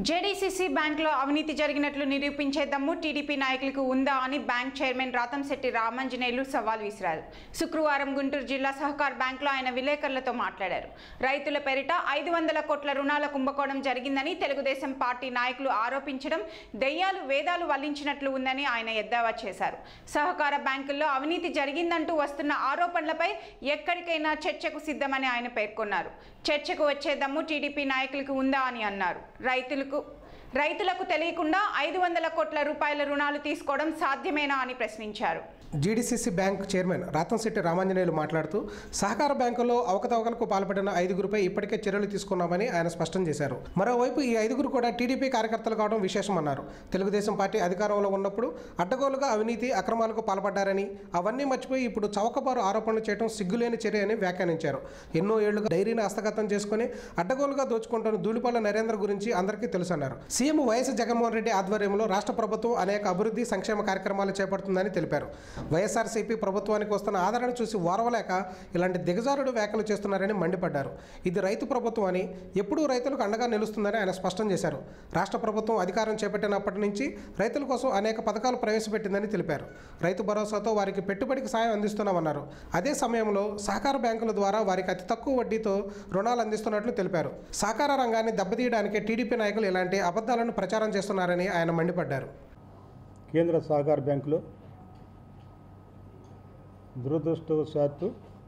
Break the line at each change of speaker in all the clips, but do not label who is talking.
జేడీసీసీ బ్యాంకులో అవినీతి జరిగినట్లు నిరూపించే దమ్ము టీడీపీ నాయకులకు ఉందా అని బ్యాంక్ చైర్మన్ రాతంశెట్టి రామంజనేయులు సవాల్ విసిరారు శుక్రవారం గుంటూరు జిల్లా సహకార్ బ్యాంకులో ఆయన విలేకరులతో మాట్లాడారు రైతుల పేరిట ఐదు వందల కోట్ల రుణాల కుంభకోణం జరిగిందని తెలుగుదేశం పార్టీ నాయకులు ఆరోపించడం దెయ్యాలు వేదాలు వల్లించినట్లు ఉందని ఆయన ఎద్దావా చేశారు సహకార బ్యాంకుల్లో అవినీతి జరిగిందంటూ వస్తున్న ఆరోపణలపై ఎక్కడికైనా చర్చకు సిద్ధమని ఆయన పేర్కొన్నారు చర్చకు వచ్చే దమ్ము టీడీపీ నాయకులకు ఉందా అని అన్నారు రైతులకు రైతులకు తెలియకుండా ఐదు వందల కోట్ల రూపాయల రుణాలు తీసుకోవడం సాధ్యమేనా అని ప్రశ్నించారు
GDCC bank chairman Ratamsetti Ramanjaneyulu మాట్లాడుతూ సహకార బ్యాంకులో అవకతవకలకు పాల్పడిన ఐదుగురిపై ఇప్పటికే చర్యలు తీసుకున్నామని ఆయన స్పష్టం చేశారు మరోవైపు ఈ ఐదుగురు కూడా టీడీపీ కార్యకర్తలు కావడం విశేషమన్నారు తెలుగుదేశం పార్టీ అధికారంలో ఉన్నప్పుడు అడ్డగోలుగా అవినీతి అక్రమాలకు పాల్పడ్డారని అవన్నీ మర్చిపోయి ఇప్పుడు చౌకబారు ఆరోపణలు చేయడం సిగ్గులేని చర్య అని వ్యాఖ్యానించారు ఎన్నో ఏళ్లుగా డైరీని హస్తగతం చేసుకుని అడ్డగోలుగా దోచుకుంటున్న ధూళిపాల నరేంద్ర గురించి అందరికీ తెలుసన్నారు సీఎం వైఎస్ జగన్మోహన్ రెడ్డి ఆధ్వర్యంలో రాష్ట్ర ప్రభుత్వం అనేక అభివృద్ధి సంక్షేమ కార్యక్రమాలు చేపడుతుందని తెలిపారు వైఎస్ఆర్సీపీ ప్రభుత్వానికి వస్తున్న ఆదరణ చూసి ఓర్వలేక ఇలాంటి దిగజారుడు వ్యాఖ్యలు చేస్తున్నారని మండిపడ్డారు ఇది రైతు ప్రభుత్వం అని ఎప్పుడూ రైతులకు అండగా నిలుస్తుందని ఆయన స్పష్టం చేశారు రాష్ట్ర ప్రభుత్వం అధికారం చేపట్టినప్పటి నుంచి రైతుల కోసం అనేక పథకాలు ప్రవేశపెట్టిందని తెలిపారు రైతు భరోసాతో వారికి పెట్టుబడికి సాయం అందిస్తున్నామన్నారు అదే సమయంలో సహకార బ్యాంకుల ద్వారా వారికి అతి తక్కువ వడ్డీతో రుణాలు అందిస్తున్నట్లు తెలిపారు సహకార రంగాన్ని దెబ్బతీయడానికి టీడీపీ నాయకులు ఇలాంటి అబద్ధాలను ప్రచారం చేస్తున్నారని ఆయన మండిపడ్డారు
కేంద్ర సహకార బ్యాంకులో దురదృష్టవశాత్తు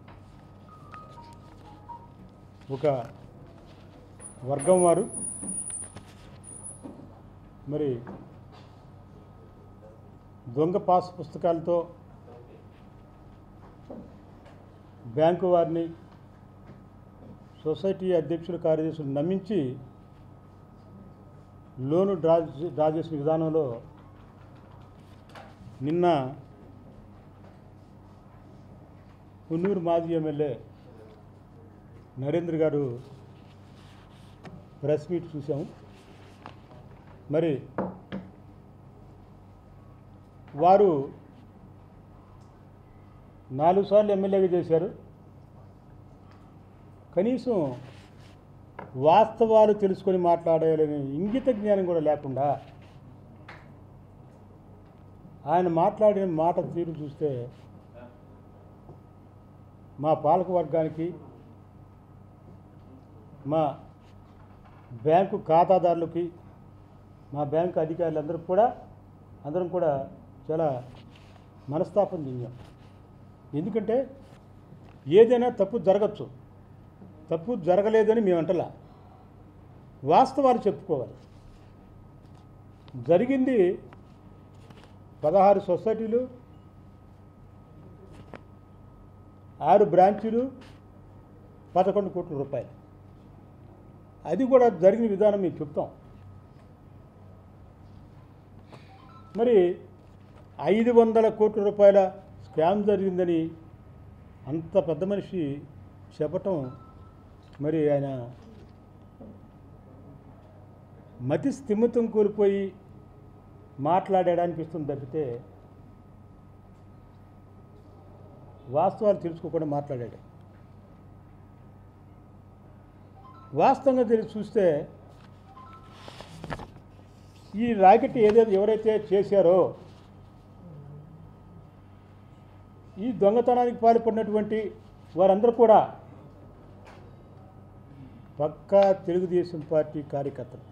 ఒక వర్గం వారు మరి దొంగ పాస్ పుస్తకాలతో బ్యాంకు వారిని సొసైటీ అధ్యక్షులు కార్యదర్శులు నమ్మించి లోను డ్రా చే- డ్రా చేసిన విధానంలో నిన్న పున్నూరు మాజీ ఎమ్మెల్యే నరేంద్ర గారు ప్రెస్ మీట్ చూసాము మరి వారు నాలుగు సార్లు ఎమ్మెల్యేగా చేశారు కనీసం వాస్తవాలు తెలుసుకొని మాట్లాడాలనే ఇంగిత జ్ఞానం కూడా లేకుండా ఆయన మాట్లాడిన మాట తీరు చూస్తే మా పాలక వర్గానికి మా బ్యాంకు ఖాతాదారులకి మా బ్యాంకు అధికారులందరూ కూడా అందరం కూడా చాలా మనస్తాపం చెందాం ఎందుకంటే ఏదైనా తప్పు జరగచ్చు తప్పు జరగలేదని మేము అంటలా వాస్తవాలు చెప్పుకోవాలి జరిగింది పదహారు సొసైటీలు ఆరు బ్రాంచీలు పదకొండు కోట్ల రూపాయలు అది కూడా జరిగిన విధానం మేము చెప్తాం మరి ఐదు వందల కోట్ల రూపాయల స్కామ్ జరిగిందని అంత పెద్ద మనిషి చెప్పటం మరి ఆయన మతి స్థిమితం కోల్పోయి మాట్లాడాడనిపిస్తుంది తప్పితే వాస్తవాలు తెలుసుకోకుండా మాట్లాడాడు వాస్తవంగా తెలిసి చూస్తే ఈ రాకెట్ ఏదైతే ఎవరైతే చేశారో ఈ దొంగతనానికి పాల్పడినటువంటి వారందరూ కూడా పక్కా తెలుగుదేశం పార్టీ కార్యకర్తలు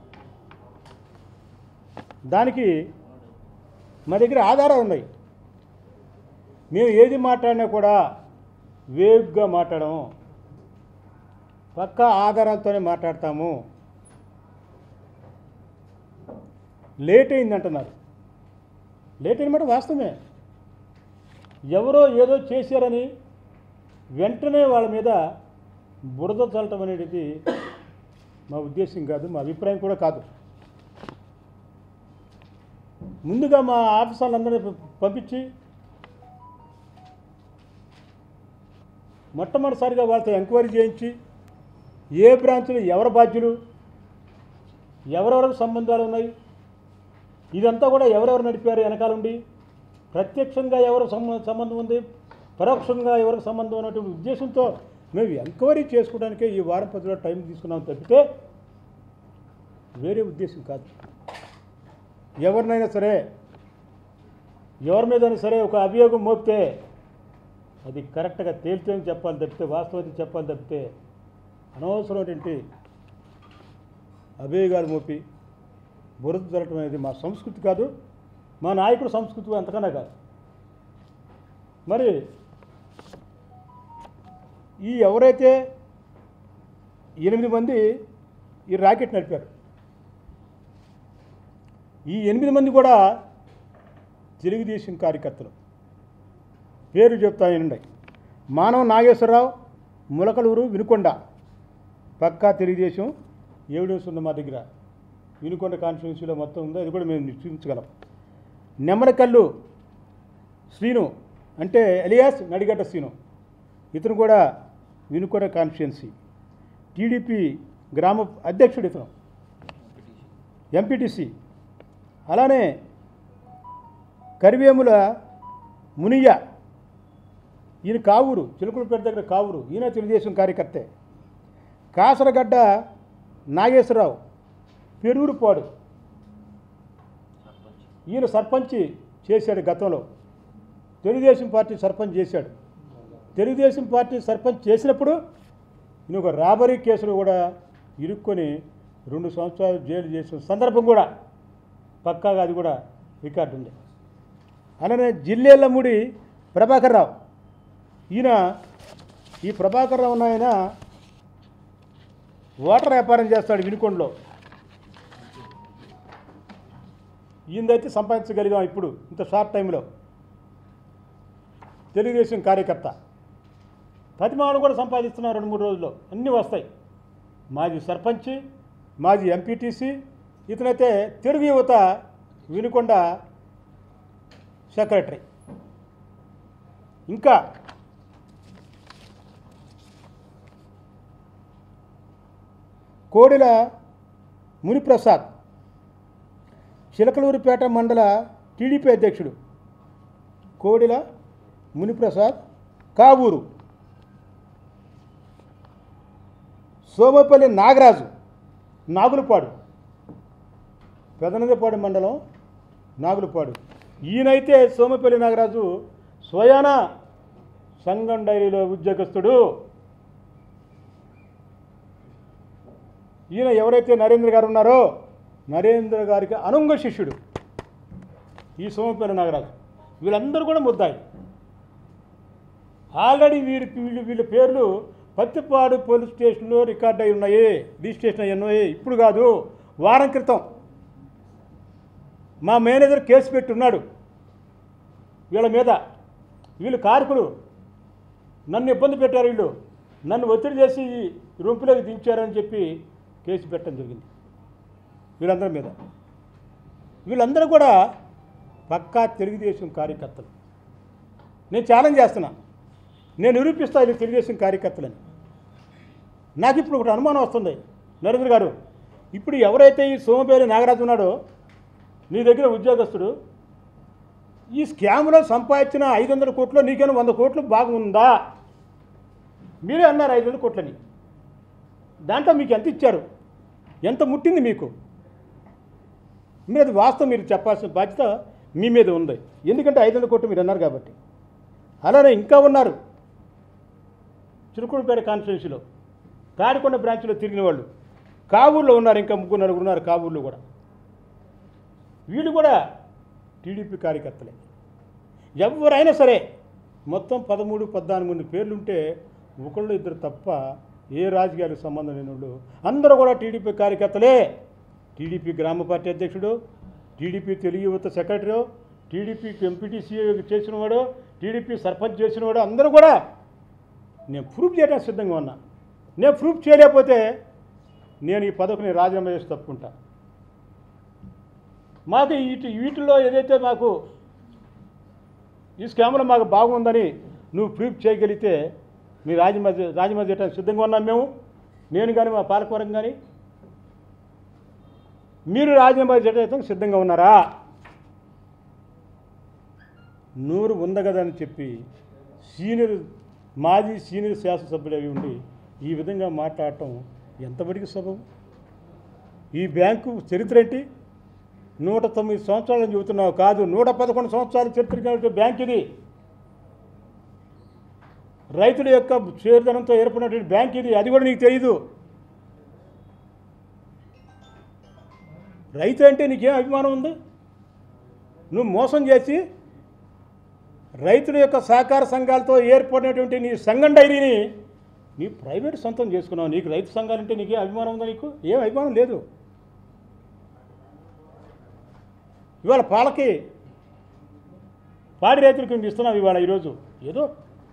దానికి మా దగ్గర ఆధారాలు ఉన్నాయి మేము ఏది మాట్లాడినా కూడా వేగ్గా మాట్లాడము పక్కా ఆధారాలతోనే మాట్లాడతాము లేట్ అయింది అంటున్నారు లేట్ అయిన మాట వాస్తవమే ఎవరో ఏదో చేశారని వెంటనే వాళ్ళ మీద బురద చల్లటం అనేది మా ఉద్దేశం కాదు మా అభిప్రాయం కూడా కాదు ముందుగా మా ఆఫీసర్లందరినీ ప- పంపించి మొట్టమొదటిసారిగా వాళ్ళతో ఎంక్వైరీ చేయించి ఏ బ్రాంచ్లు ఎవరి బాధ్యులు ఎవరెవరికి సంబంధాలు ఉన్నాయి ఇదంతా కూడా ఎవరెవరు నడిపారు వెనకాల ఉండి ప్రత్యక్షంగా ఎవరు సంబ- సంబంధం ఉంది పరోక్షంగా ఎవరికి సంబంధం ఉన్నటువంటి ఉద్దేశంతో మేము ఎంక్వైరీ చేసుకోవడానికే ఈ వారం పది రోజులు టైం తీసుకున్నాం తప్పితే వేరే ఉద్దేశం కాదు ఎవరినైనా సరే ఎవరి మీదైనా సరే ఒక అభియోగం మోపితే అది కరెక్ట్గా తేల్చని చెప్పాలి తప్పితే వాస్తవం చెప్పాలి తప్పితే అనవసరమైనటువంటి అభియోగాలు మోపి బురద జరగటం అనేది మా సంస్కృతి కాదు మా నాయకుడు సంస్కృతి అంతకన్నా కాదు మరి ఈ ఎవరైతే ఎనిమిది మంది ఈ రాకెట్ నడిపారు ఈ ఎనిమిది మంది కూడా తెలుగుదేశం కార్యకర్తలు పేరు చెప్తానండి మానవ నాగేశ్వరరావు ములకలూరు వినుకొండ పక్కా తెలుగుదేశం ఎవిడెన్స్ ఉంది మా దగ్గర వినుకొండ కాన్స్టిట్యున్సీలో మొత్తం ఉందో అది కూడా మేము చూపించగలం నెమ్మడకల్లు శ్రీను అంటే ఎలియాస్ నడిగడ్డ శ్రీను ఇతను కూడా వినుకొండ కాన్స్టిట్యున్సీ టీడీపీ గ్రామ అధ్యక్షుడు ఇతను ఎంపీటీసీ అలానే కరివేముల మునియ్య ఈయన కావూరు చిలుకులపేట దగ్గర కావూరు ఈయన తెలుగుదేశం కార్యకర్తే కాసరగడ్డ నాగేశ్వరరావు పెరూరుపాడు ఈయన సర్పంచ్ చేశాడు గతంలో తెలుగుదేశం పార్టీ సర్పంచ్ చేశాడు తెలుగుదేశం పార్టీ సర్పంచ్ చేసినప్పుడు ఈయన ఒక రాబరీ కేసులు కూడా ఇరుక్కొని రెండు సంవత్సరాలు జైలు చేసిన సందర్భం కూడా పక్కాగా అది కూడా రికార్డు ఉంది అలానే జిల్లేళ్ళముడి ప్రభాకర్ రావు ఈయన ఈ ప్రభాకర్ రావు ఆయన వాటర్ వ్యాపారం చేస్తాడు వినుకొండలో ఈయనదైతే సంపాదించగలిగాం ఇప్పుడు ఇంత షార్ట్ టైంలో తెలుగుదేశం కార్యకర్త ప్రతిమాను కూడా సంపాదిస్తున్నారు రెండు మూడు రోజుల్లో అన్నీ వస్తాయి మాజీ సర్పంచ్ మాజీ ఎంపీటీసీ ఇతనైతే తెలుగు యువత వినుకొండ సెక్రటరీ ఇంకా కోడిల మునిప్రసాద్ చిలకలూరిపేట మండల టీడీపీ అధ్యక్షుడు కోడిల మునిప్రసాద్ కావూరు సోమపల్లి నాగరాజు నాగులపాడు పెదనందపాడు మండలం నాగులపాడు ఈయనైతే సోమపల్లి నాగరాజు స్వయాన సంఘం డైరీలో ఉద్యోగస్తుడు ఈయన ఎవరైతే నరేంద్ర గారు ఉన్నారో నరేంద్ర గారికి అనుంగ శిష్యుడు ఈ సోమపల్లి నాగరాజు వీళ్ళందరూ కూడా ముద్దాయి ఆల్రెడీ వీరి వీళ్ళు వీళ్ళ పేర్లు పత్తిపాడు పోలీస్ స్టేషన్లో రికార్డ్ అయి ఉన్నాయి రిజిస్ట్రేషన్ అయి ఉన్నాయి ఇప్పుడు కాదు వారం క్రితం మా మేనేజర్ కేసు పెట్టి ఉన్నాడు వీళ్ళ మీద వీళ్ళు కార్కులు నన్ను ఇబ్బంది పెట్టారు వీళ్ళు నన్ను ఒత్తిడి చేసి ఈ రొంపులోకి దించారని చెప్పి కేసు పెట్టడం జరిగింది వీళ్ళందరి మీద వీళ్ళందరూ కూడా పక్కా తెలుగుదేశం కార్యకర్తలు నేను ఛాలెంజ్ చేస్తున్నా నేను నిరూపిస్తా ఇది తెలుగుదేశం కార్యకర్తలని నాకు ఇప్పుడు ఒకటి అనుమానం వస్తుంది నరేంద్ర గారు ఇప్పుడు ఎవరైతే ఈ సోమపేరి నాగరాజు ఉన్నాడో నీ దగ్గర ఉద్యోగస్తుడు ఈ స్కామ్లో సంపాదించిన ఐదు వందల కోట్లు నీకేమో వంద కోట్లు బాగుందా మీరే అన్నారు ఐదు వందల కోట్లని దాంట్లో మీకు ఎంత ఇచ్చారు ఎంత ముట్టింది మీకు మీరు అది వాస్తవం మీరు చెప్పాల్సిన బాధ్యత మీ మీద ఉంది ఎందుకంటే ఐదు వందల కోట్లు మీరు అన్నారు కాబట్టి అలానే ఇంకా ఉన్నారు చిరుకుడుపేట కాన్స్టిట్యున్సీలో తాడికొండ బ్రాంచ్లో తిరిగిన వాళ్ళు కావూరులో ఉన్నారు ఇంకా ముగ్గురు నలుగురు ఉన్నారు కావూరులో కూడా వీళ్ళు కూడా టీడీపీ కార్యకర్తలే ఎవరైనా సరే మొత్తం పదమూడు పద్నాలుగు మంది పేర్లుంటే ఒకళ్ళు ఇద్దరు తప్ప ఏ రాజకీయాలకు సంబంధం లేని వాళ్ళు అందరూ కూడా టీడీపీ కార్యకర్తలే టీడీపీ గ్రామ పార్టీ అధ్యక్షుడు టీడీపీ తెలుగు యువత సెక్రటరీ టీడీపీ ఎంపీటీసీ చేసినవాడు టీడీపీ సర్పంచ్ చేసినవాడు అందరూ కూడా నేను ప్రూఫ్ చేయడానికి సిద్ధంగా ఉన్నా నేను ప్రూఫ్ చేయలేకపోతే నేను ఈ పదవిని రాజీనామా చేసి తప్పుకుంటా మాకు వీటి వీటిలో ఏదైతే మాకు ఈ స్కామ్లో మాకు బాగుందని నువ్వు ప్రూఫ్ చేయగలిగితే మీ రాజీనామా చే- రాజీనామా చేయడానికి సిద్ధంగా ఉన్నాం మేము నేను కానీ మా పాలకవర్గం కానీ మీరు రాజీనామా చేయడానికి సిద్ధంగా ఉన్నారా నూరు ఉంది కదా అని చెప్పి సీనియర్ మాజీ సీనియర్ శాసనసభ్యులు అవి ఉండి ఈ విధంగా మాట్లాడటం ఎంతవరకు సబబు ఈ బ్యాంకు చరిత్ర ఏంటి నూట తొమ్మిది సంవత్సరాలని చెబుతున్నావు కాదు నూట పదకొండు సంవత్సరాల చరిత్ర కలిగిన బ్యాంక్ ఇది రైతుల యొక్క చేరుదనంతో ఏర్పడినటువంటి బ్యాంక్ ఇది అది కూడా నీకు తెలియదు రైతు అంటే నీకేం అభిమానం ఉంది నువ్వు మోసం చేసి రైతుల యొక్క సహకార సంఘాలతో ఏర్పడినటువంటి నీ సంఘం డైరీని నీ ప్రైవేట్ సొంతం చేసుకున్నావు నీకు రైతు సంఘాలంటే నీకేం అభిమానం ఉందా నీకు ఏం అభిమానం లేదు ఇవాళ పాలకి పాడి రైతులకు మేము ఇస్తున్నాం ఇవాళ ఈరోజు ఏదో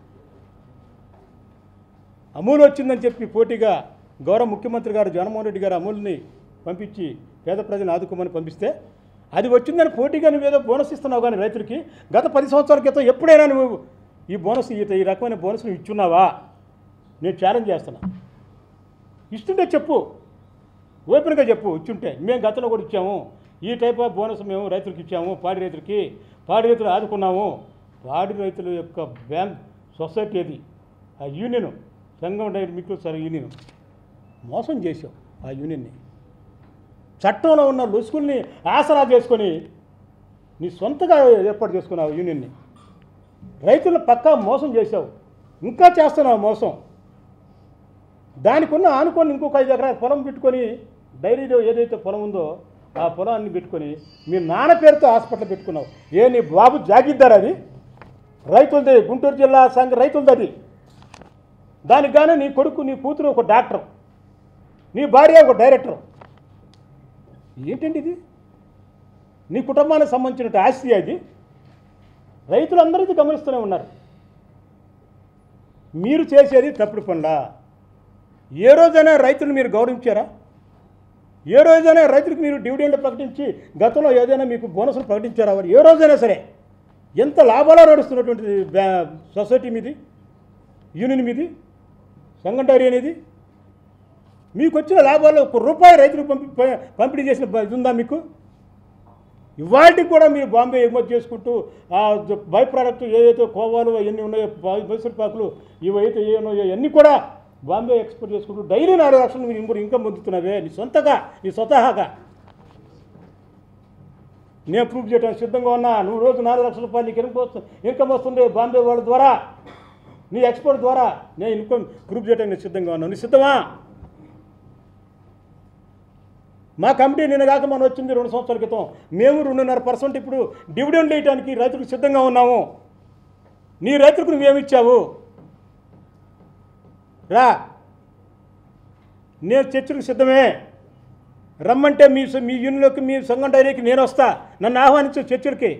అమూల్ వచ్చిందని చెప్పి పోటీగా గౌరవ ముఖ్యమంత్రి గారు జగన్మోహన్ రెడ్డి గారు అమూల్ని పంపించి పేద ప్రజలను ఆదుకోమని పంపిస్తే అది వచ్చిందని పోటీగా నువ్వు ఏదో బోనస్ ఇస్తున్నావు కానీ రైతులకి గత పది సంవత్సరాల క్రితం ఎప్పుడైనా నువ్వు ఈ బోనస్ ఈ ఈ రకమైన బోనస్ నువ్వు ఇచ్చున్నావా నేను ఛాలెంజ్ చేస్తున్నా ఇస్తుంటే చెప్పు ఓపెన్గా చెప్పు ఇచ్చుంటే మేము గతంలో కూడా ఇచ్చాము ఈ టైప్ ఆఫ్ బోనస్ మేము రైతులకు ఇచ్చాము పాడి రైతులకి పాడి రైతులు ఆదుకున్నాము పాడి రైతుల యొక్క బ్యాంక్ సొసైటీ అది ఆ యూనియన్ సంఘం డైరీ మీకు సార్ యూనియన్ మోసం చేసాం ఆ యూనియన్ని చట్టంలో ఉన్న లొసుకుల్ని ఆసరా చేసుకొని నీ సొంతగా ఏర్పాటు చేసుకున్నావు యూనియన్ని రైతులను పక్కా మోసం చేసావు ఇంకా చేస్తున్నావు మోసం దానికి ఉన్న ఆనుకొని ఇంకొక ఐదు ఎకరాల పొలం పెట్టుకొని డైరీలో ఏదైతే పొలం ఉందో ఆ పొలాన్ని పెట్టుకొని మీ నాన్న పేరుతో హాస్పిటల్ పెట్టుకున్నావు ఏ నీ బాబు జాగిద్దారు అది రైతులది గుంటూరు జిల్లా సంఘ రైతులది అది దానికి గాను నీ కొడుకు నీ కూతురు ఒక డాక్టర్ నీ భార్య ఒక డైరెక్టర్ ఏంటండి ఇది నీ కుటుంబానికి సంబంధించిన ఆస్తి అది రైతులందరూ ఇది గమనిస్తూనే ఉన్నారు మీరు చేసేది తప్పుడు పనులా ఏ రోజైనా రైతులు మీరు గౌరవించారా ఏ రోజైనా రైతులకు మీరు డివిడెండ్ ప్రకటించి గతంలో ఏదైనా మీకు బోనస్లు ప్రకటించారా వారు ఏ రోజైనా సరే ఎంత లాభాలు నడుస్తున్నటువంటి బ్యా- సొసైటీ మీది యూనియన్ మీది సంఘం డైరీ అనేది మీకు వచ్చిన లాభాలు ఒక రూపాయి రైతులకు పంపి ప- పంపిణీ చేసిన బ- ఇది ఉందా మీకు ఇవాటికి కూడా మీరు బాంబే ఎగుమతి చేసుకుంటూ ఆ జ- బై ప్రోడక్ట్ ఏవైతే కోవాలు అవన్నీ ఉన్నాయో బా- మైసూర్ పాకులు ఇవైతే ఏ ఉన్నాయో అన్నీ కూడా బాంబే ఎక్స్పోర్ట్ చేసుకుంటూ డైలీ నాలుగు లక్షలు మీరు ఇంకో ఇన్కమ్ పొందుతున్నావే నీ సొంతగా నీ స్వతహాగా నేను ప్రూఫ్ చేయడానికి సిద్ధంగా ఉన్నా నువ్వు రోజు నాలుగు లక్షల రూపాయలు నీకు ఇన్కమ్ వస్తుంది ఇన్కమ్ వస్తుంది బాంబే వాళ్ళ ద్వారా నీ ఎక్స్పోర్ట్ ద్వారా నేను ఇన్కమ్ ప్రూఫ్ చేయడానికి నేను సిద్ధంగా ఉన్నాను నీ సిద్ధమా మా కమిటీ నిన్న కాక మనం వచ్చింది రెండు సంవత్సరాల క్రితం మేము రెండున్నర పర్సెంట్ ఇప్పుడు డివిడెండ్ వేయడానికి రైతులకు సిద్ధంగా ఉన్నాము నీ రైతులకు నువ్వేమిచ్చావు రా నేను చర్చలకు సిద్ధమే రమ్మంటే మీ స- మీ యూనియన్లోకి మీ సంఘం డైరీకి నేను వస్తా నన్ను ఆహ్వానించు చర్చలకి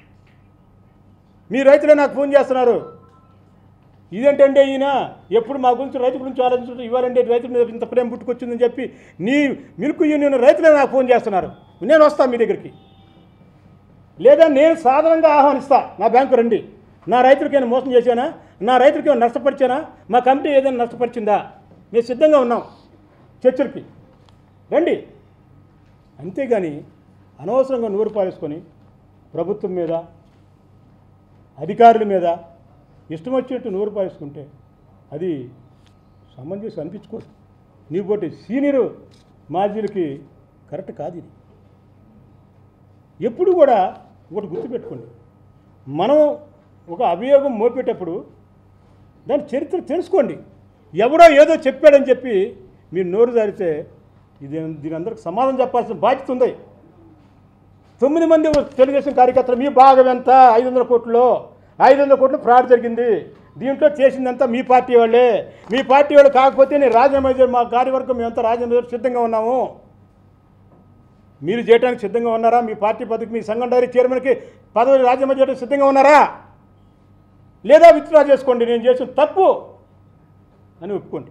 మీ రైతులే నాకు ఫోన్ చేస్తున్నారు ఇదేంటంటే ఈయన ఎప్పుడు మా గురించి రైతు గురించి ఆలోచించడం ఇవ్వాలంటే రైతుల మీద ఇంత ప్రేమ పుట్టుకొచ్చిందని చెప్పి నీ మిల్క్ యూనియన్ రైతులే నాకు ఫోన్ చేస్తున్నారు నేను వస్తాను మీ దగ్గరికి లేదా నేను సాధారణంగా ఆహ్వానిస్తా నా బ్యాంకు రండి నా రైతులకి ఏమైనా మోసం చేశానా నా రైతులకి ఏమైనా నష్టపరిచానా మా కమిటీ ఏదైనా నష్టపరిచిందా మేము సిద్ధంగా ఉన్నాం చర్చలకి రండి అంతేగాని అనవసరంగా నూరు పారేసుకొని ప్రభుత్వం మీద అధికారుల మీద ఇష్టం వచ్చినట్టు నూరు పారేసుకుంటే అది సమంజసం అనిపించుకోదు నీ పోటీ సీనియర్ మాజీలకి కరెక్ట్ కాదు ఇది ఎప్పుడు కూడా ఒకటి గుర్తుపెట్టుకోండి మనం ఒక అభియోగం మోపేటప్పుడు దాని చరిత్ర తెలుసుకోండి ఎవడో ఏదో చెప్పాడని చెప్పి మీరు నోరు జారితే ఇది దీని అందరికి సమాధానం చెప్పాల్సిన బాధ్యత ఉంది తొమ్మిది మంది తెలుగుదేశం కార్యకర్తలు మీ భాగం ఎంత ఐదు వందల కోట్లు ఐదు వందల కోట్లు ఫ్రాడ్ జరిగింది దీంట్లో చేసిందంతా మీ పార్టీ వాళ్ళే మీ పార్టీ వాళ్ళు కాకపోతే నేను రాజీనామా చేయ మా కార్యవర్గం మేమంతా రాజీనామా చేయడానికి సిద్ధంగా ఉన్నాము మీరు చేయడానికి సిద్ధంగా ఉన్నారా మీ పార్టీ పదవికి మీ సంఘం డైరీ చైర్మన్కి పదవి రాజీనామా చేయడానికి సిద్ధంగా ఉన్నారా లేదా విత్డ్రా చేసుకోండి నేను చేసిన తప్పు అని ఒప్పుకోండి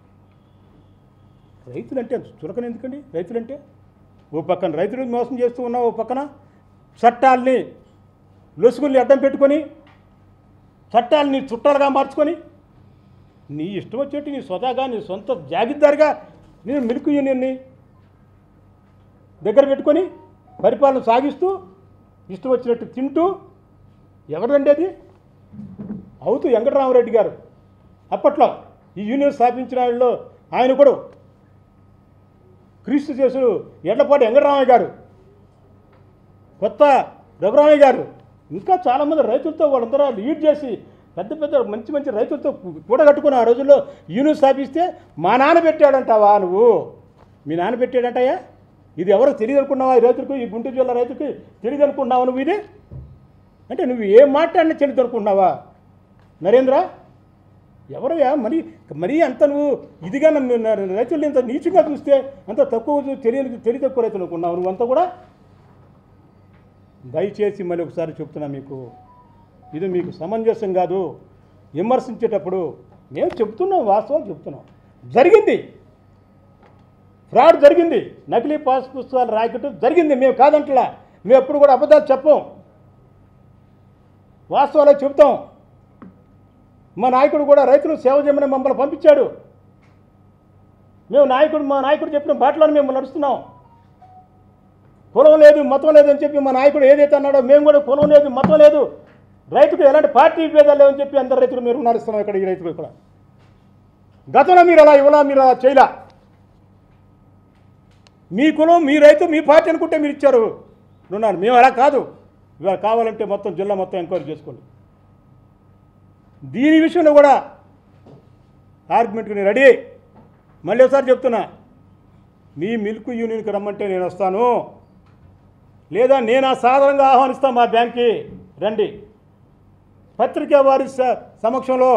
రైతులంటే చులకన ఎందుకండి రైతులంటే ఓ పక్కన రైతులు మోసం చేస్తూ ఉన్నావు ఓ పక్కన చట్టాల్ని లొసుగుల్ని అడ్డం పెట్టుకొని చట్టాలని చుట్టాలుగా మార్చుకొని నీ ఇష్టం వచ్చేట్టు నీ స్వతహాగా నీ సొంత జాగిద్దారుగా నేను మిల్క్ యూనియన్ని దగ్గర పెట్టుకొని పరిపాలన సాగిస్తూ ఇష్టం వచ్చినట్టు తింటూ ఎవరండి అది అవుతూ వెంకటరామరెడ్డి గారు అప్పట్లో ఈ యూనియన్ స్థాపించిన వాళ్ళలో ఆయన కూడా క్రీస్తు చేసుడు ఎడ్లపాటి వెంకటరామయ్య గారు కొత్త రఘురామయ్య గారు ఇంకా చాలామంది రైతులతో వాళ్ళందరూ లీడ్ చేసి పెద్ద పెద్ద మంచి మంచి రైతులతో కూడగట్టుకుని ఆ రోజుల్లో యూనిట్ స్థాపిస్తే మా నాన్న పెట్టాడంటావా నువ్వు మీ నాన్న పెట్టాడంటయ్యా ఇది ఎవరికి తెలియదు అనుకున్నావా ఈ రైతులకు ఈ గుంటూరు జిల్లా రైతుకి తెలియదు అనుకున్నావా నువ్వు ఇది అంటే నువ్వు ఏం మాట్లాడినా తెలియదు అనుకున్నావా నరేంద్ర ఎవరయ్యా మరి మరీ అంత నువ్వు ఇదిగా నన్ను నా రైతుల్ని ఇంత నీచంగా చూస్తే అంత తక్కువ చూ- తెలియని తెలివి తక్కువ రైతులు అనుకున్నావు నువ్వంతా కూడా దయచేసి మళ్ళీ ఒకసారి చెప్తున్నా మీకు ఇది మీకు సమంజసం కాదు విమర్శించేటప్పుడు మేము చెప్తున్నాం వాస్తవం చెప్తున్నాం జరిగింది ఫ్రాడ్ జరిగింది నకిలీ పాస్ పుస్తకాలు రాయకట్టు జరిగింది మేము కాదంటలా మేము ఎప్పుడు కూడా అబద్ధాలు చెప్పం వాస్తవాలే చెప్తాం మా నాయకుడు కూడా రైతులు సేవ చేయమని మమ్మల్ని పంపించాడు మేము నాయకుడు మా నాయకుడు చెప్పిన బాటలను మేము నడుస్తున్నాం కులం లేదు మతం లేదు అని చెప్పి మా నాయకుడు ఏదైతే అన్నాడో మేము కూడా కులం లేదు మతం లేదు రైతుకు ఎలాంటి పార్టీ భేదాలు లేవని చెప్పి అందరు రైతులు మీరు నడుస్తున్నాం ఇక్కడ ఈ రైతులు ఇక్కడ గతంలో మీరు అలా ఇవ్వలా మీరు అలా చేయలా మీ కులం మీ రైతు మీ పార్టీ అనుకుంటే మీరు ఇచ్చారు రుణాలు మేము అలా కాదు ఇవాళ కావాలంటే మొత్తం జిల్లా మొత్తం ఎంక్వైరీ చేసుకోండి దీని విషయంలో కూడా ఆర్గ్యుమెంట్కి నేను రెడీ మళ్ళీ ఒకసారి చెప్తున్నా మీ మిల్క్ యూనియన్కి రమ్మంటే నేను వస్తాను లేదా నేను ఆ సాధారణంగా ఆహ్వానిస్తాను మా బ్యాంక్కి రండి పత్రికా వారి స- సమక్షంలో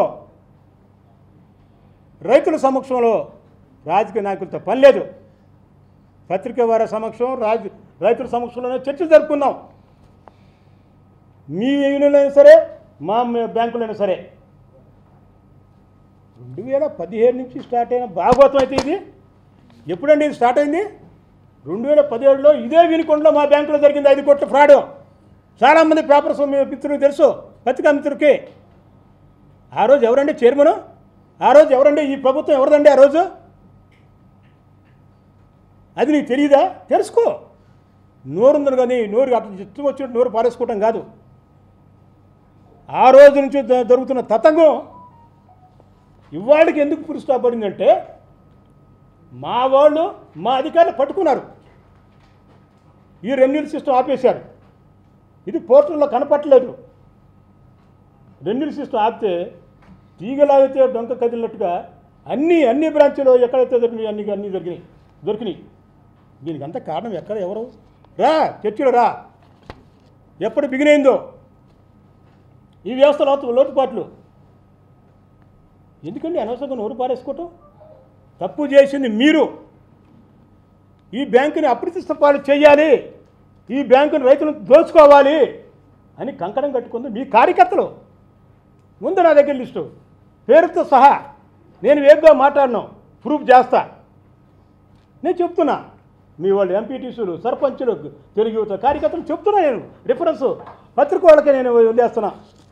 రైతుల సమక్షంలో రాజకీయ నాయకులతో పని లేదు పత్రికా వారి సమక్షం రాజ రైతుల సమక్షంలోనే చర్చలు జరుపుకుందాం మీ యూనియన్ అయినా సరే మా మ- బ్యాంకులైనా సరే రెండు వేల పదిహేడు నుంచి స్టార్ట్ అయిన భాగవతం అయితే ఇది ఎప్పుడండి ఇది స్టార్ట్ అయింది రెండు వేల పదిహేడులో ఇదే వినుకొండలో మా బ్యాంకులో జరిగింది ఐదు కోట్ల ఫ్రాడ్ చాలామంది పేపర్స్ మీ మిత్రులకు తెలుసు పత్రికా మిత్రులకి ఆ రోజు ఎవరండి చైర్మన్ ఆ రోజు ఎవరండి ఈ ప్రభుత్వం ఎవరిదండి ఆ రోజు అది నీకు తెలియదా తెలుసుకో నోరుందని కానీ నోరు అట్లా ఇష్టం వచ్చినట్టు నోరు పారేసుకోవటం కాదు ఆ రోజు నుంచి జ- జరుగుతున్న తతంగం ఇవాళకి ఎందుకు పురుస్తా పడిందంటే మా వాళ్ళు మా అధికారులు పట్టుకున్నారు ఈ రెన్యూల్ సిస్టమ్ ఆపేశారు ఇది పోర్టల్లో కనపట్టలేదు రెన్యూల్ సిస్టమ్ ఆపితే తీగలాగితే డొంక కదిలినట్టుగా అన్ని అన్ని బ్రాంచ్లో ఎక్కడైతే దొరికినాయి అన్ని అన్నీ దొరికినాయి దొరికినాయి దీనికి అంత కారణం ఎక్కడ ఎవరు రా చర్చలు రా ఎప్పుడు బిగినైందో ఈ వ్యవస్థ లోతు లోటుపాట్లు ఎందుకండి అనవసరంగా నోరు పారేసుకోవటం తప్పు చేసింది మీరు ఈ బ్యాంకుని అప్రతిష్ట పాలు చేయాలి ఈ బ్యాంకుని రైతులను దోచుకోవాలి అని కంకణం కట్టుకుంది మీ కార్యకర్తలు ముందు నా దగ్గర లిస్టు పేరుతో సహా నేను వేగ్గా మాట్లాడను ప్రూఫ్ చేస్తా నేను చెప్తున్నా మీ వాళ్ళు ఎంపీటీసీలు సర్పంచులు తెలుగు యువత కార్యకర్తలు చెప్తున్నా నేను రిఫరెన్స్ పత్రిక వాళ్ళకే నేను వదిలేస్తున్నా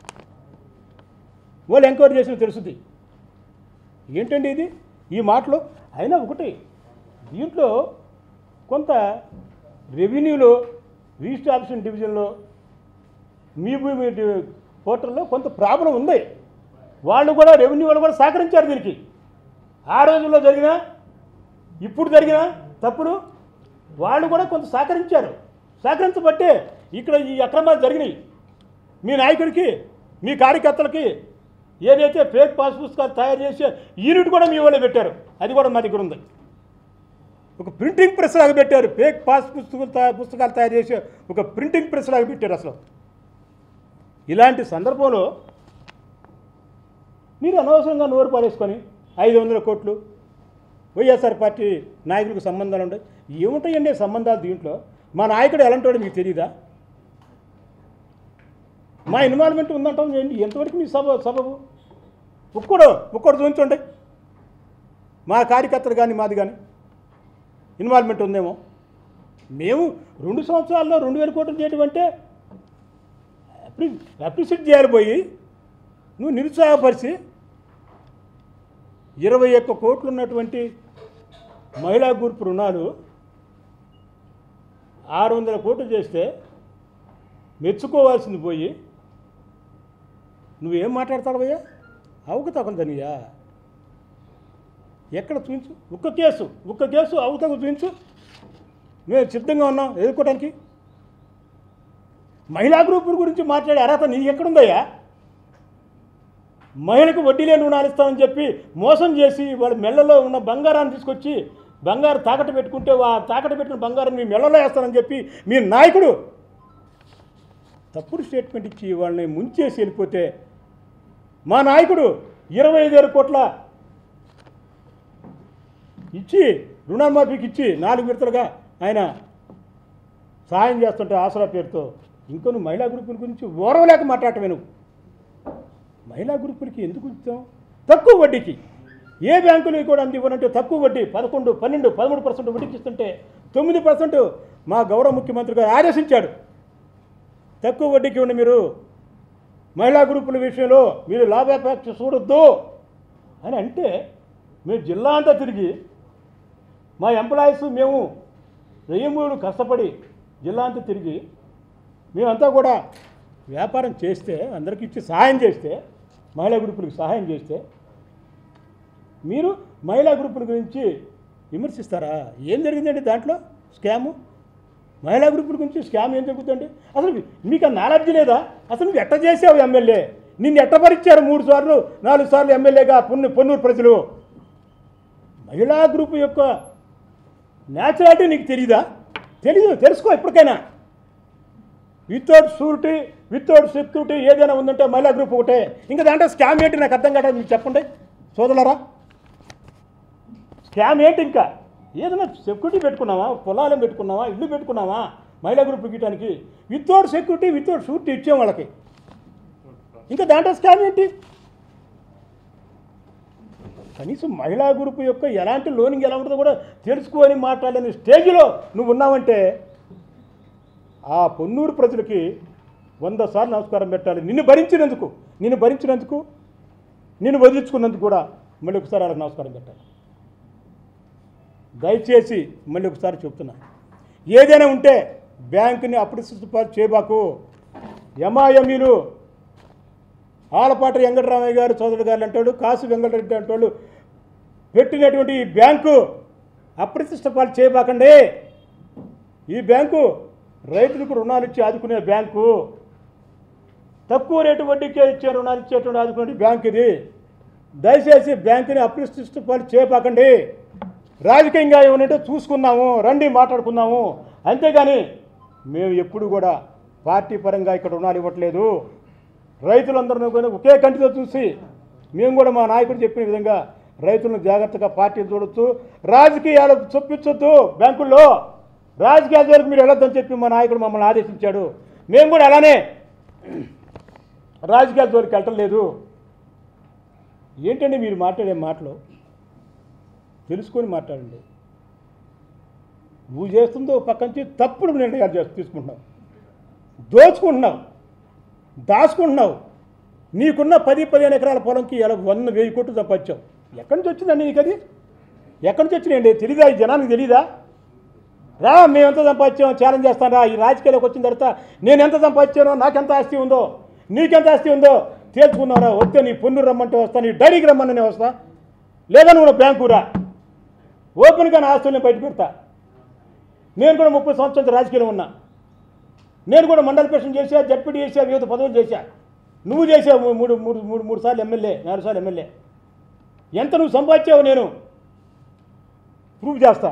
వాళ్ళు ఎంక్వైరీ చేసిన తెలుసుద్ది ఏంటండి ఇది ఈ మాటలు అయినా ఒకటి దీంట్లో కొంత రెవెన్యూలో రిజిస్ట్రాక్షన్ డివిజన్లో మీ భూమి డి- పోర్టల్లో కొంత ప్రాబ్లం ఉంది వాళ్ళు కూడా రెవెన్యూ వాళ్ళు కూడా సహకరించారు దీనికి ఆ రోజుల్లో జరిగిన ఇప్పుడు జరిగిన తప్పులు వాళ్ళు కూడా కొంత సహకరించారు సహకరించబట్టే ఇక్కడ ఈ అక్రమాలు జరిగినాయి మీ నాయకుడికి మీ కార్యకర్తలకి ఏదైతే ఫేక్ పాస్ పుస్తకాలు తయారు చేసే యూనిట్ కూడా మీ వాళ్ళే పెట్టారు అది కూడా మా దగ్గర ఉంది ఒక ప్రింటింగ్ ప్రెస్ లాగా పెట్టారు ఫేక్ పాస్ పుస్తకాలు తయా- పుస్తకాలు తయారు చేసే ఒక ప్రింటింగ్ ప్రెస్ లాగా పెట్టారు అసలు ఇలాంటి సందర్భంలో మీరు అనవసరంగా నోరు పారేసుకొని ఐదు వందల కోట్లు వైఎస్ఆర్ పార్టీ నాయకులకు సంబంధాలు ఉంటాయి ఏముంటాయండి సంబంధాలు దీంట్లో మా నాయకుడు ఎలాంటి వాడు మీకు తెలియదా మా ఇన్వాల్వ్మెంట్ ఉందంటాం ఏంటి ఎంతవరకు మీ సబ సబబు ఒక్కడు ఒక్కడు చూపించండి మా కార్యకర్తలు కానీ మాది కానీ ఇన్వాల్వ్మెంట్ ఉందేమో మేము రెండు సంవత్సరాల్లో రెండు వేల కోట్లు చేయడం అంటే అప్రి అప్రిషియేట్ చేయాలి పోయి నువ్వు నిరుత్సాహపరిచి ఇరవై ఒక్క కోట్లు ఉన్నటువంటి మహిళా గ్రూప్ రుణాలు ఆరు వందల కోట్లు చేస్తే మెచ్చుకోవాల్సింది పోయి నువ్వేం మాట్లాడతావు భయ్యా అవకతవకలు దనియా ఎక్కడ చూపించు ఒక్క కేసు ఒక్క కేసు అవతల చూపించు మేము సిద్ధంగా ఉన్నాం ఎదుర్కోవడానికి మహిళా గ్రూపుల గురించి మాట్లాడే అర్హత నీకు ఎక్కడుందయ్యా మహిళకు వడ్డీ లేని రుణాలు ఇస్తామని చెప్పి మోసం చేసి వాళ్ళ మెళ్ళలో ఉన్న బంగారాన్ని తీసుకొచ్చి బంగారు తాకట్టు పెట్టుకుంటే ఆ తాకట్టు పెట్టిన బంగారం మీ మెళ్ళలో వేస్తానని చెప్పి మీ నాయకుడు తప్పుడు స్టేట్మెంట్ ఇచ్చి వాళ్ళని ముంచేసి వెళ్ళిపోతే మా నాయకుడు ఇరవై ఐదు వేల కోట్ల ఇచ్చి రుణమాఫీకి ఇచ్చి నాలుగు విడతలుగా ఆయన సహాయం చేస్తుంటే ఆసరా పేరుతో ఇంకో నువ్వు మహిళా గ్రూపుల గురించి ఓరవలేక మాట్లాడటమే నువ్వు మహిళా గ్రూపులకి ఎందుకు ఇస్తాం తక్కువ వడ్డీకి ఏ బ్యాంకులు కూడా అంత ఇవ్వనంటే తక్కువ వడ్డీ పదకొండు పన్నెండు పదమూడు పర్సెంట్ వడ్డీకి ఇస్తుంటే తొమ్మిది పర్సెంట్ మా గౌరవ ముఖ్యమంత్రి గారు ఆదేశించాడు తక్కువ వడ్డీకి ఇవ్వండి మీరు మహిళా గ్రూపుల విషయంలో మీరు లాభాపేక్ష చూడొద్దు అని అంటే మేము జిల్లా అంతా తిరిగి మా ఎంప్లాయీస్ మేము వెయ్యి కష్టపడి జిల్లా అంతా తిరిగి మేమంతా కూడా వ్యాపారం చేస్తే అందరికీ ఇచ్చి సహాయం చేస్తే మహిళా గ్రూపులకు సహాయం చేస్తే మీరు మహిళా గ్రూపుల గురించి విమర్శిస్తారా ఏం జరిగిందండి దాంట్లో స్కాము మహిళా గ్రూపుల గురించి స్కామ్ ఏం జరుగుతుందండి అసలు మీకు ఆ నాలెడ్జ్ లేదా అసలు నువ్వు ఎట్ట చేసావు ఎమ్మెల్యే నిన్ను ఎట్ట భరించారు మూడు సార్లు నాలుగు సార్లు ఎమ్మెల్యేగా పొన్ను పొన్నూరు ప్రజలు మహిళా గ్రూప్ యొక్క న్యాచురాలిటీ నీకు తెలీదా తెలీదు తెలుసుకో ఎప్పటికైనా వితౌట్ షూరిటీ వితౌట్ సెక్యూరిటీ ఏదైనా ఉందంటే మహిళా గ్రూప్ ఒకటే ఇంకా దాంట్లో స్కామ్ ఏంటి నాకు అర్థం కావట్లేదు మీకు చెప్పండి సోదరులారా స్కామ్ ఏంటి ఇంకా ఏదైనా సెక్యూరిటీ పెట్టుకున్నావా పొలాలను పెట్టుకున్నావా ఇల్లు పెట్టుకున్నావా మహిళా గ్రూప్ గీయటానికి వితౌట్ సెక్యూరిటీ వితౌట్ షూరిటీ ఇచ్చాం వాళ్ళకి ఇంకా దాంట్లో స్కామ్ ఏంటి కనీసం మహిళా గ్రూప్ యొక్క ఎలాంటి లోనింగ్ ఎలా ఉంటుందో కూడా తెలుసుకొని మాట్లాడలేని స్టేజ్లో నువ్వు ఉన్నావంటే ఆ పొన్నూరు ప్రజలకి వంద సార్లు నమస్కారం పెట్టాలి నిన్ను భరించినందుకు నిన్ను భరించినందుకు నిన్ను వదిలించుకున్నందుకు కూడా మళ్ళీ ఒకసారి వాళ్ళకి నమస్కారం పెట్టాలి దయచేసి మళ్ళీ ఒకసారి చెప్తున్నా ఏదైనా ఉంటే బ్యాంకుని అప్రస్తుత చేయబాకు ఎంఐఎంఈలు ఆలపాటి వెంకటరామయ్య గారు సోదరుడు గారు అంటాడు కాసు వెంకటరెడ్డి అంటాడు పెట్టినటువంటి ఈ బ్యాంకు అప్రతిష్ట పాలు చేయబాకండి ఈ బ్యాంకు రైతులకు రుణాలు ఇచ్చి ఆదుకునే బ్యాంకు తక్కువ రేటు వడ్డీకే ఇచ్చే రుణాలు ఇచ్చేటువంటి ఆదుకునే బ్యాంక్ ఇది దయచేసి బ్యాంకుని అప్రతిష్ట పాలు చేయబాకండి రాజకీయంగా ఏమనంటే చూసుకున్నాము రండి మాట్లాడుకుందాము అంతేగాని మేము ఎప్పుడు కూడా పార్టీ పరంగా ఇక్కడ రుణాలు ఇవ్వట్లేదు రైతులందరూ కూడా ఒకే కంటితో చూసి మేము కూడా మా నాయకుడు చెప్పిన విధంగా రైతులను జాగ్రత్తగా పార్టీలు చూడొచ్చు రాజకీయాలు చొప్పించొద్దు బ్యాంకుల్లో రాజకీయాల వరకు మీరు వెళ్ళొద్దని చెప్పి మా నాయకుడు మమ్మల్ని ఆదేశించాడు మేము కూడా అలానే రాజకీయాల జోలికి వెళ్ళటం లేదు ఏంటండి మీరు మాట్లాడే మాటలు తెలుసుకొని మాట్లాడండి నువ్వు చేస్తుందో పక్క నుంచి తప్పుడు నిర్ణయాలు చేస్తూ తీసుకుంటున్నావు దోచుకుంటున్నావు దాచుకుంటున్నావు నీకున్న పది పదిహేను ఎకరాల పొలంకి ఇలా వంద వెయ్యి కోట్లు సంపాదించావు ఎక్కడి నుంచి వచ్చిందండి నీకు అది ఎక్కడి నుంచి వచ్చినాయండి తెలీదా ఈ జనానికి తెలీదా రా మేము ఎంత సంపాదించామో ఛాలెంజ్ చేస్తాను రా ఈ రాజకీయాలకు వచ్చిన తర్వాత నేను ఎంత సంపాదించానో నాకెంత ఆస్తి ఉందో నీకెంత ఆస్తి ఉందో తేల్చుకున్నారా వస్తే నీ పొన్ను రమ్మంటే వస్తా నీ డైరీకి రమ్మని వస్తా లేదా నువ్వు నా బ్యాంకు రా ఓపెన్గా నా ఆస్తుల్ని బయట పెడతా నేను కూడా ముప్పై సంవత్సరాల రాజకీయంలో ఉన్నా నేను కూడా మండల ప్రెసిడెంట్ చేశా జడ్పీటీ చేశా వివిధ పదవులు చేశా నువ్వు చేసావు మూ- మూడు మూడు మూడు మూడు సార్లు ఎమ్మెల్యే నాలుగు సార్లు ఎమ్మెల్యే ఎంత నువ్వు సంపాదించావు నేను ప్రూవ్ చేస్తా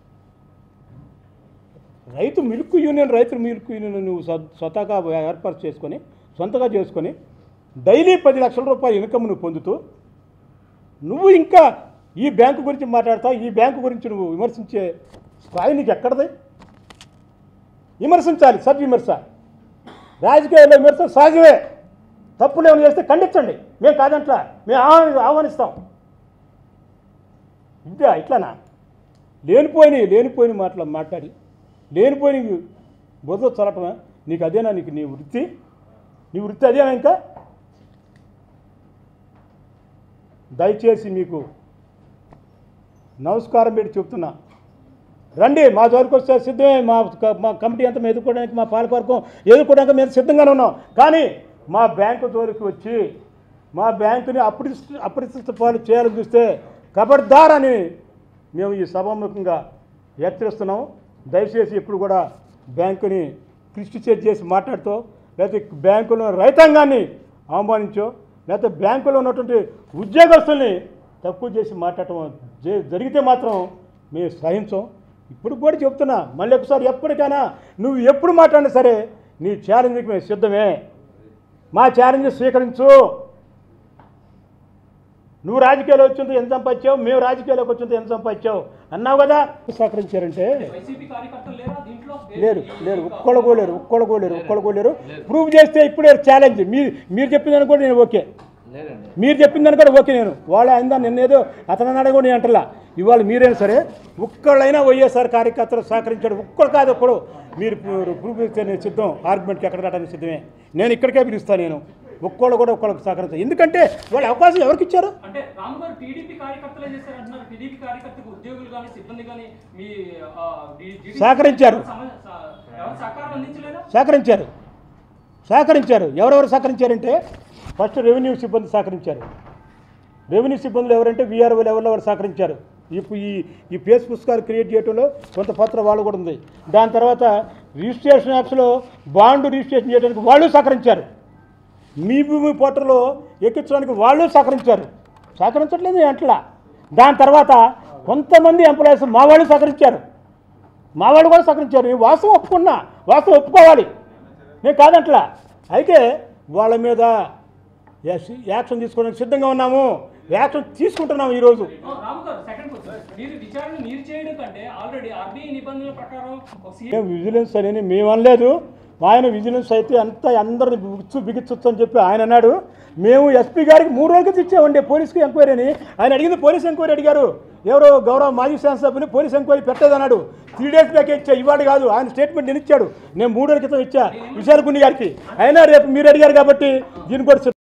రైతు మిల్క్ యూనియన్ రైతు మిల్క్ యూనియన్ నువ్వు స్వ- స్వతహాగా ఏర్పాటు చేసుకొని సొంతగా చేసుకొని డైలీ పది లక్షల రూపాయల ఇన్కమ్ నువ్వు పొందుతూ నువ్వు ఇంకా ఈ బ్యాంకు గురించి మాట్లాడతా ఈ బ్యాంకు గురించి నువ్వు విమర్శించే స్థాయి నీకు ఎక్కడది విమర్శించాలి సద్విమర్శ రాజకీయాల్లో విమర్శ సహజమే తప్పులు ఏమైనా చేస్తే ఖండించండి మేము కాదంట్లా మేము ఆహ్వాని ఆహ్వానిస్తాం ఇంతే ఇట్లానా లేనిపోయిన లేనిపోయిన మాటలు మాట్లాడి లేనిపోయిన బురద చల్లటమా నీకు అదేనా నీకు నీ వృత్తి నీ వృత్తి అదేనా ఇంకా దయచేసి మీకు నమస్కారం పెట్టి చెప్తున్నా రండి మా జోలికి వస్తే సిద్ధమే మా క- మా కమిటీ అంతా మేము ఎదుర్కోవడానికి మా పాలకవర్గం ఎదుర్కోవడానికి మేము సిద్ధంగానే ఉన్నాం కానీ మా బ్యాంకు జోలికి వచ్చి మా బ్యాంకుని అప్రతిష్ట అప్రతిష్ట పాలు చేయాలని చూస్తే కబడ్దార్ అని మేము ఈ సభాముఖంగా హెచ్చరిస్తున్నాం దయచేసి ఇప్పుడు కూడా బ్యాంకుని క్రిస్టిచైజ్ చేసి మాట్లాడుతూ లేకపోతే బ్యాంకులో రైతాంగాన్ని అవమానించో లేకపోతే బ్యాంకులో ఉన్నటువంటి ఉద్యోగస్తుల్ని తక్కువ చేసి మాట్లాడటం జే- జరిగితే మాత్రం మేము సహించం ఇప్పుడు కూడా చెప్తున్నా మళ్ళీ ఒకసారి ఎప్పటికైనా నువ్వు ఎప్పుడు మాట్లాడినా సరే నీ ఛాలెంజ్కి మేము సిద్ధమే మా ఛాలెంజ్ స్వీకరించు నువ్వు రాజకీయాలు వచ్చింది ఎంత సంపాదించావు మేము రాజకీయాల్లోకి వచ్చింది ఎంత సంపాదించావు అన్నావు కదా సహకరించారంటే
వైసీపీ కార్యకర్తలు లేరా దీంట్లో
లేరు లేరు ఒక్కళ్ళు కూడా లేరు ఒక్కళ్ళు కూడా లేరు ఒక్కళ్ళు కూడా లేరు ప్రూవ్ చేస్తే ఇప్పుడే ఛాలెంజ్ మీరు మీరు చెప్పిందని కూడా నేను ఓకే మీరు చెప్పిందని కూడా ఓకే నేను వాళ్ళ అయిందా నిన్నేదో అతను అన్నాడు కూడా నేను అంటలా ఇవాళ మీరైనా సరే ఒక్కళ్ళైనా వైఎస్ఆర్ కార్యకర్తలు సహకరించాడు ఒక్కడు కాదు ఒక్కడు మీరు ప్రూ- ప్రూఫ్ ఇస్తే నేను సిద్ధం ఆర్గ్యుమెంట్కి ఎక్కడ రావడానికి సిద్ధమే నేను ఇక్కడికే పిలుస్తాను నేను ఒక్కళ్ళు కూడా ఒక్కళ్ళకి సహకరించాను ఎందుకంటే వాళ్ళ అవకాశం ఎవరికి ఇచ్చారు
అంటే రాము గారు టీడీపీ కార్యకర్తలే చేశారు అంటున్నారు టీడీపీ కార్యకర్తకు ఉద్యోగులు కానీ సిబ్బంది కానీ మీ ఆ, డి- డి-
సహకరించారు.
సమ- స- ఎవరు సహకారం అందించలేదా
సహకరించారు సహకరించారు ఎవరెవరు సహకరించారంటే ఫస్ట్ రెవెన్యూ సిబ్బంది సహకరించారు రెవెన్యూ సిబ్బందులు ఎవరంటే వీఆర్ఓ లెవెల్లో వారు సహకరించారు ఇప్పుడు ఈ ఈ ఫేస్ పుస్తకాలు క్రియేట్ చేయడంలో కొంత పాత్ర వాళ్ళు కూడా ఉంది దాని తర్వాత రిజిస్ట్రేషన్ యాప్స్లో బాండ్ రిజిస్ట్రేషన్ చేయడానికి వాళ్ళు సహకరించారు మీ భూమి పోర్టల్లో ఎక్కించడానికి వాళ్ళు సహకరించారు సహకరించట్లేదు అంటలా దాని తర్వాత కొంతమంది ఎంప్లాయీస్ మా వాళ్ళు సహకరించారు మా వాళ్ళు కూడా సహకరించారు ఈ వాస్తవం ఒప్పుకున్నా వాస్తవం ఒప్పుకోవాలి నేను కాదంట్లా అయితే వాళ్ళ మీద యాక్షన్ యాక్షన్ తీసుకోవడానికి సిద్ధంగా ఉన్నాము యాక్షన్ తీసుకుంటున్నాము ఈరోజు
ఆ, రాము గారు సెకండ్ క్వశ్చన్ మీరు విచారణ మీరు చేయడం కంటే ఆల్రెడీ ఆర్బీఐ నిబంధనల ప్రకారం ఒక సీఎం
మేము విజిలెన్స్ అని మేము అనలేదు ఆయన విజిలెన్స్ అయితే అంత అందరిని బిగుచ్చు బిగించచ్చు అని చెప్పి ఆయన అన్నాడు మేము ఎస్పీ గారికి మూడు రోజులకి ఇచ్చామండి పోలీస్కి ఎంక్వైరీ అని ఆయన అడిగింది పోలీస్ ఎంక్వైరీ అడిగారు ఎవరో గౌరవ మాజీ శాసనసభ్యుని పోలీస్ ఎంక్వైరీ పెట్టేదన్నాడు త్రీ డేస్ బ్యాక్ ఇచ్చా ఇవాడు కాదు ఆయన స్టేట్మెంట్ నేను ఇచ్చాడు నేను మూడు రోజుల క్రితం ఇచ్చా విశాల్ గుండి గారికి అయినా రేపు మీరు అడిగారు కాబట్టి దీని కూడా